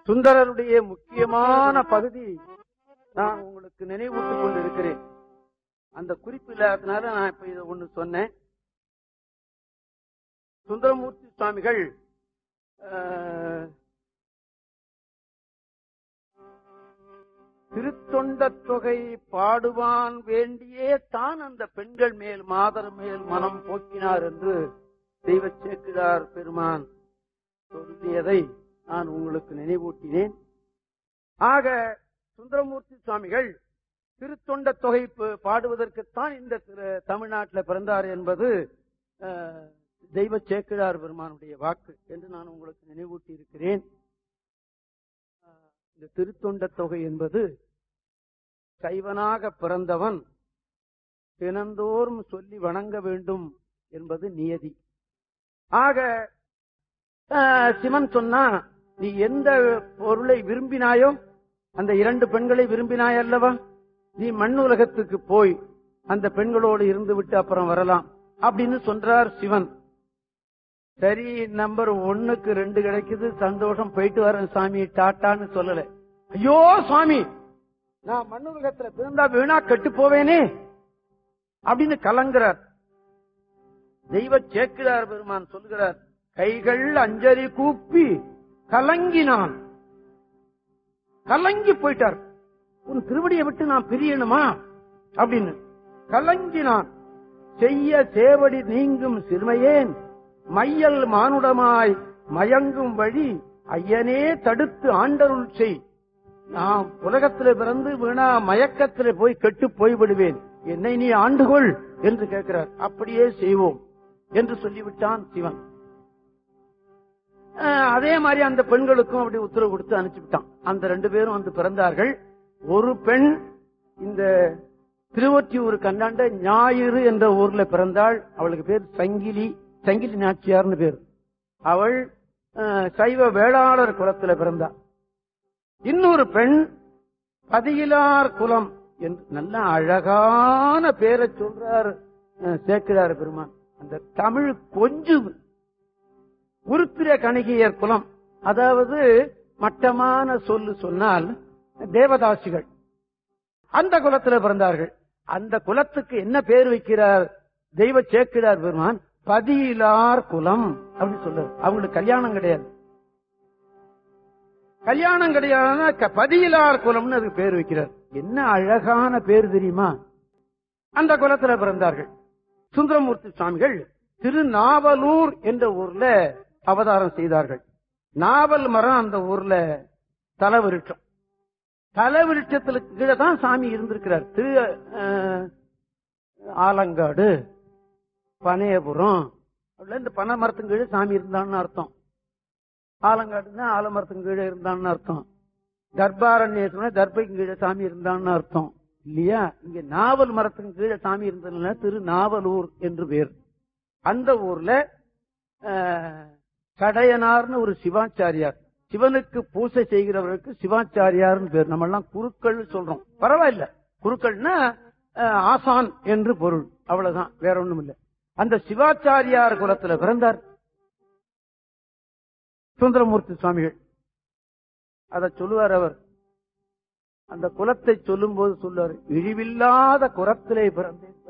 சுந்தரருடைய முக்கியமான பகுதி நான் உங்களுக்கு நினைவூட்டிக் கொண்டிருக்கிறேன் அந்த குறிப்பு இல்லாததுனால நான் இப்ப இதை ஒண்ணு சொன்னேன் சுந்தரமூர்த்தி சுவாமிகள் அஹ், திருத்தொண்டத் தொகை பாடுவான் வேண்டியே தான் அந்த பெண்கள் மேல் மாதர் மேல் மனம் போக்கினார் என்று தெய்வ சேக்கிழார் பெருமான் சொல்லியதை நான் உங்களுக்கு நினைவூட்டினேன் ஆக சுந்தரமூர்த்தி சுவாமிகள் திருத்தொண்ட தொகை ப- பாடுவதற்குத்தான் இந்த திரு- தமிழ்நாட்டில் பிறந்தார் என்பது அஹ், தெய்வ சேக்கிழார் பெருமானுடைய வாக்கு என்று நான் உங்களுக்கு நினைவூட்டி இருக்கிறேன் அஹ், இந்த திருத்தொண்ட தொகை என்பது சைவனாக பிறந்தவன் தினந்தோறும் சொல்லி வணங்க வேண்டும் என்பது நியதி ஆக அஹ், சிவன் சொன்னா நீ எந்த பொருளை விரும்பினாயோ அந்த இரண்டு பெண்களை விரும்பினாய் அல்லவா நீ மண் உலகத்துக்கு போய் அந்த பெண்களோடு இருந்து விட்டு அப்புறம் வரலாம் அப்படின்னு சொல்றார் சிவன் சரி நம்பர் ஒண்ணுக்கு ரெண்டு கிடைக்குது சந்தோஷம் போயிட்டு வரேன் சாமி டாட்டான்னு சொல்லல ஐயோ சுவாமி நான் மண் உலகத்துல பிறந்தா வீணா கெட்டு போவேனே அப்படின்னு கலங்குறார் தெய்வ சேக்கிழார் பெருமான் சொல்கிறார் கைகள் அஞ்சலி கூப்பி கலங்கினான் கலங்கி போயிட்டார் உன் திருவடியை விட்டு நான் பிரியணுமா அப்படின்னு கலங்கினான் செய்ய சேவடி நீங்கும் சிறுமையேன் மையல் மானுடமாய் மயங்கும் வழி ஐயனே தடுத்து ஆண்டருள் செய் நான் உலகத்திலே பிறந்து வீணா மயக்கத்திலே போய் கெட்டு போய்விடுவேன் என்னை நீ ஆண்டுகொள் என்று கேட்கிறார் அப்படியே செய்வோம் என்று சொல்லிவிட்டான் சிவன் அஹ், அதே மாதிரி அந்த பெண்களுக்கும் அப்படி உத்தரவு கொடுத்து அனுப்பிச்சுட்டான் அந்த ரெண்டு பேரும் வந்து பிறந்தார்கள் ஒரு பெண் இந்த திருவொற்றியூர் கண்டாண்ட ஞாயிறு என்ற ஊர்ல பிறந்தாள் அவளுக்கு பேர் சங்கிலி சங்கிலி நாச்சியார்னு பேர் அவள் அஹ், சைவ வேளாளர் குலத்துல பிறந்தாள் இன்னொரு பெண் பதியிலார் குலம் என்று நல்ல அழகான பேரை சொல்றார் அஹ், சேக்கிழார் பெருமான் அந்த தமிழ் கொஞ்சுது உருத்திர கணிகையர் குலம் அதாவது மட்டமான சொல்லு சொன்னால் தேவதாசிகள் அந்த குலத்துல பிறந்தார்கள் அந்த குலத்துக்கு என்ன பேர் வைக்கிறார் தெய்வ சேக்கிழார் பெருமான் பதியிலார் குலம் அப்படின்னு சொல்றாரு அவங்களுக்கு கல்யாணம் கிடையாது கல்யாணம் கிடையாதுன்னா க- பதியிலார் குலம்னு அதுக்கு பேர் வைக்கிறார் என்ன அழகான பேர் தெரியுமா அந்த குலத்துல பிறந்தார்கள் சுந்தரமூர்த்தி சுவாமிகள் திருநாவலூர் என்ற ஊர்ல அவதாரம் செய்தார்கள் நாவல் மரம் அந்த ஊர்ல தலவிருட்சம் தலவிருட்சத்துக்கு கீழே தான் சாமி இருந்திருக்கிறார் திரு அஹ், ஆலங்காடு பனையபுரம் அப்படில இந்த பனை மரத்துக்கு கீழே சாமி இருந்தான்னு அர்த்தம் ஆலங்காடுன்னா ஆலமரத்துக்கு கீழே இருந்தான்னு அர்த்தம் தர்பாரண்யத்துல தர்பைக்கு கீழே சாமி இருந்தான்னு அர்த்தம் இல்லையா இங்க நாவல் மரத்துக்கு கீழே சாமி இருந்ததுனால திரு நாவலூர் என்று பேர் அந்த ஊர்ல அஹ், சடையனார்னு ஒரு சிவாச்சாரியார் சிவனுக்கு பூசை செய்கிறவருக்கு சிவாச்சாரியார்னு பேர் நம்ம எல்லாம் குருக்கள் சொல்றோம் பரவாயில்ல குருக்கள்னா அஹ், ஆசான் என்று பொருள் அவ்வளவுதான் வேற ஒண்ணும் இல்ல அந்த சிவாச்சாரியார் குலத்துல பிறந்தார் சுந்தரமூர்த்தி சுவாமிகள் அத சொல்லுவார் அவர் அந்த குலத்தை சொல்லும் போது சொல்லுவார் இழிவில்லாத குலத்திலே பிறந்தேன்